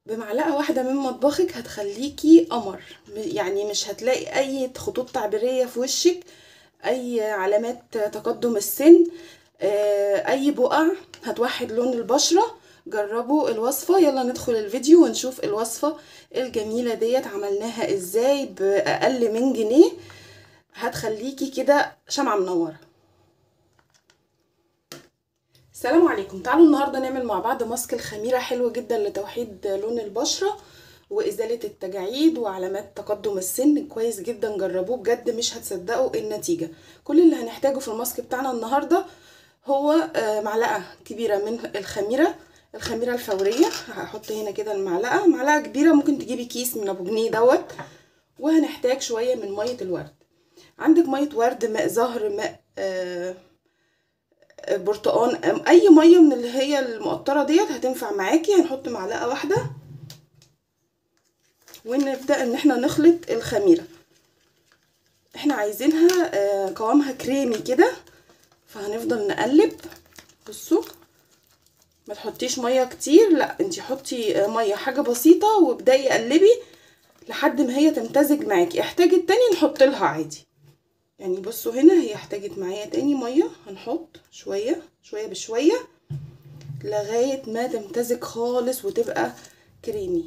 بمعلقة واحدة من مطبخك هتخليكي قمر م- يعني مش هتلاقي اي خطوط تعبيرية في وشك اي علامات تقدم السن آه، اي بقع هتوحد لون البشرة جربوا الوصفة يلا ندخل الفيديو ونشوف الوصفة الجميلة ديت عملناها ازاي باقل من جنيه هتخليكي كده شمعة منورة السلام عليكم تعالوا النهارده نعمل مع بعض ماسك الخميره حلو جدا لتوحيد لون البشره وازاله التجاعيد وعلامات تقدم السن كويس جدا جربوه بجد مش هتصدقوا النتيجه كل اللي هنحتاجه في الماسك بتاعنا النهارده هو آه، معلقه كبيره من الخميره الخميره الفوريه هحط هنا كده المعلقه معلقه كبيره ممكن تجيبي كيس من ابو جنيه دوت وهنحتاج شويه من ميه الورد عندك ميه ورد ماء زهر ماء آه برتقان أم- اي ميه من اللي هي المقطره ديت هتنفع معاكي هنحط معلقه واحده ونبدا ان احنا نخلط الخميره احنا عايزينها آه، قوامها كريمي كده فهنفضل نقلب بصوا ما تحطيش ميه كتير لا انتي حطي آه، ميه حاجه بسيطه وابداي قلبي لحد ما هي تمتزج معاكي احتاجت تاني نحط لها عادي يعني بصوا هنا هي احتاجت معايا تاني ميه هنحط شويه شويه بشويه لغايه ما تمتزج خالص وتبقى كريمي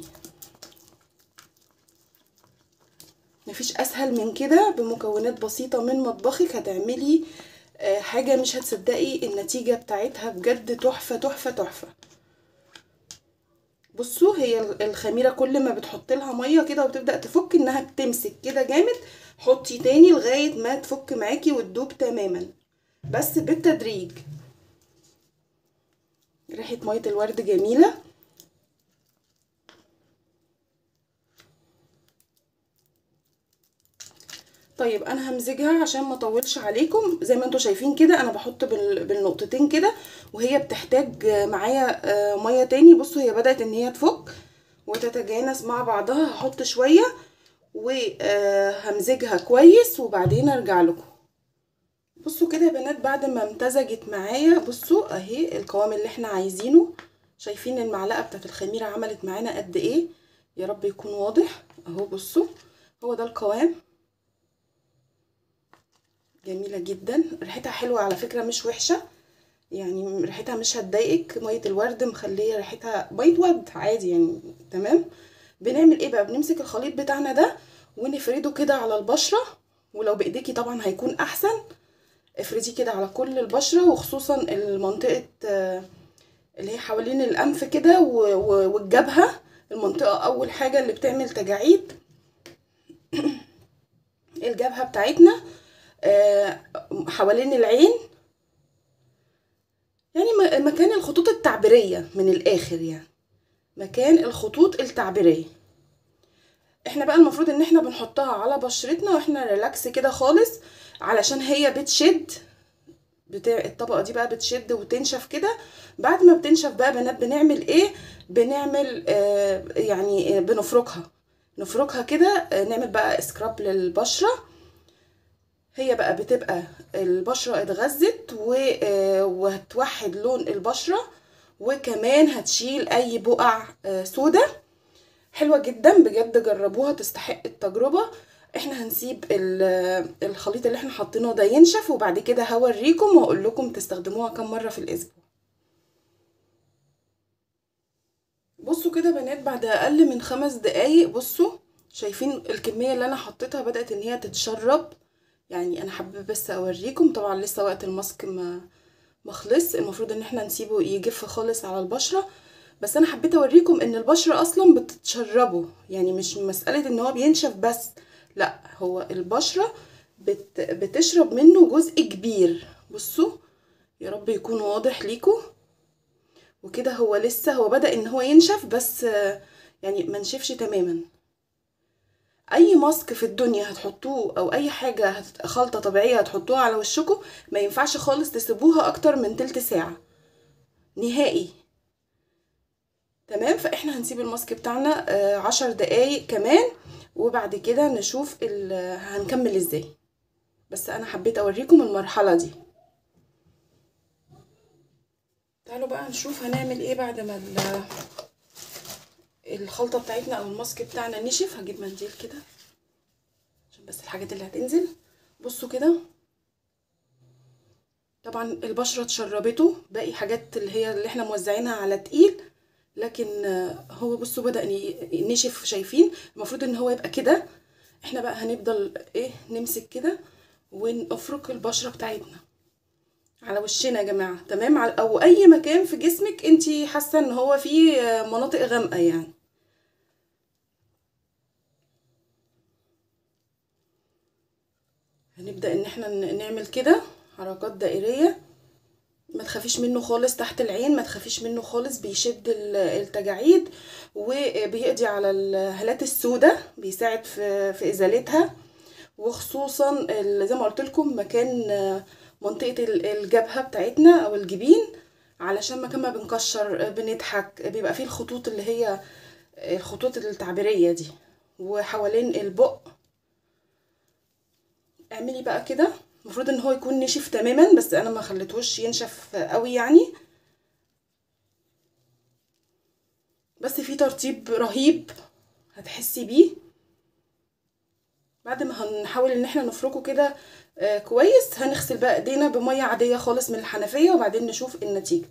مفيش اسهل من كده بمكونات بسيطه من مطبخك هتعملي آه، حاجه مش هتصدقي النتيجه بتاعتها بجد تحفه تحفه تحفه بصوا هي الخميره كل ما بتحط لها ميه كده وبتبدا تفك انها بتمسك كده جامد حطي تاني لغايه ما تفك معاكي وتدوب تماما بس بالتدريج ريحه ميه الورد جميله طيب انا همزجها عشان ما اطولش عليكم زي ما انتم شايفين كده انا بحط بال- بالنقطتين كده وهي بتحتاج معايا آه، ميه تاني بصوا هي بدات ان هي تفك وتتجانس مع بعضها هحط شويه وهمزجها كويس وبعدين ارجع لكم بصوا كده يا بنات بعد ما امتزجت معايا بصوا اهي القوام اللي احنا عايزينه شايفين المعلقه بتاعت الخميره عملت معانا قد ايه يا رب يكون واضح اهو بصوا هو ده القوام جميله جدا ريحتها حلوه على فكره مش وحشه يعني ريحتها مش هتضايقك ميه الورد مخليه ريحتها ميه ورد عادي يعني تمام بنعمل ايه بقى بنمسك الخليط بتاعنا ده ونفرده كده على البشره ولو بايديكي طبعا هيكون احسن افرديه كده على كل البشره وخصوصا المنطقه آه، اللي هي حوالين الانف كده و- و- والجبهه المنطقه اول حاجه اللي بتعمل تجاعيد الجبهه بتاعتنا آه، حوالين العين يعني م- مكان الخطوط التعبيريه من الاخر يعني مكان الخطوط التعبيريه احنا بقى المفروض ان احنا بنحطها على بشرتنا واحنا ريلاكس كده خالص علشان هي بتشد بتاع الطبقه دي بقى بتشد وتنشف كده بعد ما بتنشف بقى بنات بنعمل ايه بنعمل آه يعني آه بنفركها نفركها كده آه نعمل بقى سكراب للبشره هي بقى بتبقى البشره اتغذت و- آه، وهتوحد لون البشره وكمان هتشيل اي بقع آه، سودا حلوة جدا بجد جربوها تستحق التجربة احنا هنسيب ال- الخليط اللي احنا حاطينه ده ينشف وبعد كده هوريكم واقول لكم تستخدموها كم مرة في الاسبوع بصوا كده بنات بعد اقل من خمس دقايق بصوا شايفين الكمية اللي انا حطيتها بدأت ان هي تتشرب يعني انا حابة بس اوريكم طبعا لسه وقت الماسك ما ما خلص المفروض ان احنا نسيبه يجف خالص على البشرة بس انا حبيت اوريكم ان البشرة اصلا بتتشربه يعني مش مسألة ان هو بينشف بس لا هو البشرة بت بتشرب منه جزء كبير بصوا يا رب يكون واضح ليكم وكده هو لسه هو بدأ ان هو ينشف بس آه، يعني ما نشفش تماما اي ماسك في الدنيا هتحطوه او اي حاجة هت- خلطة طبيعية هتحطوها على وشكم ما ينفعش خالص تسيبوها اكتر من تلت ساعة نهائي تمام فاحنا هنسيب الماسك بتاعنا آه، عشر دقايق كمان وبعد كده نشوف ال- هنكمل ازاي بس انا حبيت اوريكم المرحلة دي تعالوا بقى نشوف هنعمل ايه بعد ما ال- الخلطه بتاعتنا او الماسك بتاعنا نشف هجيب منديل كده عشان بس الحاجات اللي هتنزل بصوا كده طبعا البشره اتشربته باقي حاجات اللي هي اللي احنا موزعينها على تقيل لكن هو بصوا بدا نشف شايفين المفروض ان هو يبقى كده احنا بقى هنفضل ايه نمسك كده ونفرك البشره بتاعتنا على وشنا يا جماعه تمام على او اي مكان في جسمك انتي حاسه ان هو فيه مناطق غامقه يعني هنبدا ان احنا نعمل كده حركات دائريه ما تخافيش منه خالص تحت العين ما تخافيش منه خالص بيشد التجاعيد وبيقضي على الهالات السوداء بيساعد في في ازالتها وخصوصا زي ما قلت لكم مكان منطقه الجبهه بتاعتنا او الجبين علشان مكان ما بنكشر بنضحك بيبقى فيه الخطوط اللي هي الخطوط التعبيريه دي وحوالين البق اعملي بقى كده المفروض ان هو يكون نشف تماما بس انا ما خليتهوش ينشف قوي يعني بس في ترطيب رهيب هتحسي بيه بعد ما هنحاول ان احنا نفركه كده آه كويس هنغسل بقى ايدينا بميه عاديه خالص من الحنفيه وبعدين نشوف النتيجه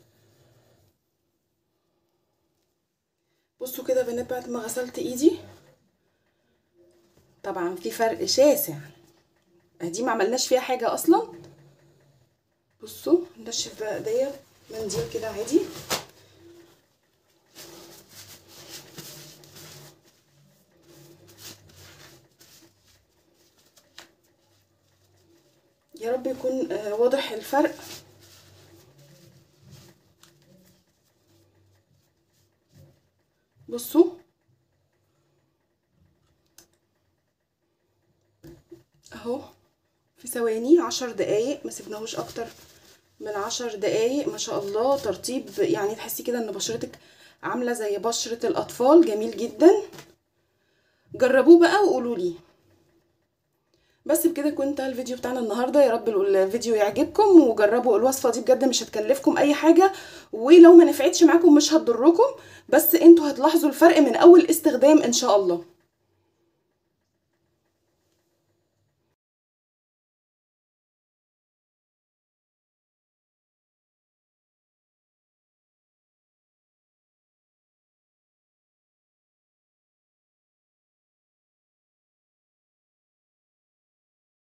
بصوا كده يا بنات بعد ما غسلت ايدي طبعا في فرق شاسع دي ما عملناش فيها حاجه اصلا بصوا نشف بقى ايديا منديل كده عادي يا رب يكون واضح الفرق بصوا اهو في ثواني عشر دقايق ما سيبناهوش اكتر من عشر دقايق ما شاء الله ترطيب يعني تحسي كده ان بشرتك عامله زي بشره الاطفال جميل جدا جربوه بقى وقولوا لي بس بكده كنت الفيديو بتاعنا النهارده يا رب الفيديو يعجبكم وجربوا الوصفه دي بجد مش هتكلفكم اي حاجه ولو ما نفعتش معاكم مش هتضركم بس انتوا هتلاحظوا الفرق من اول استخدام ان شاء الله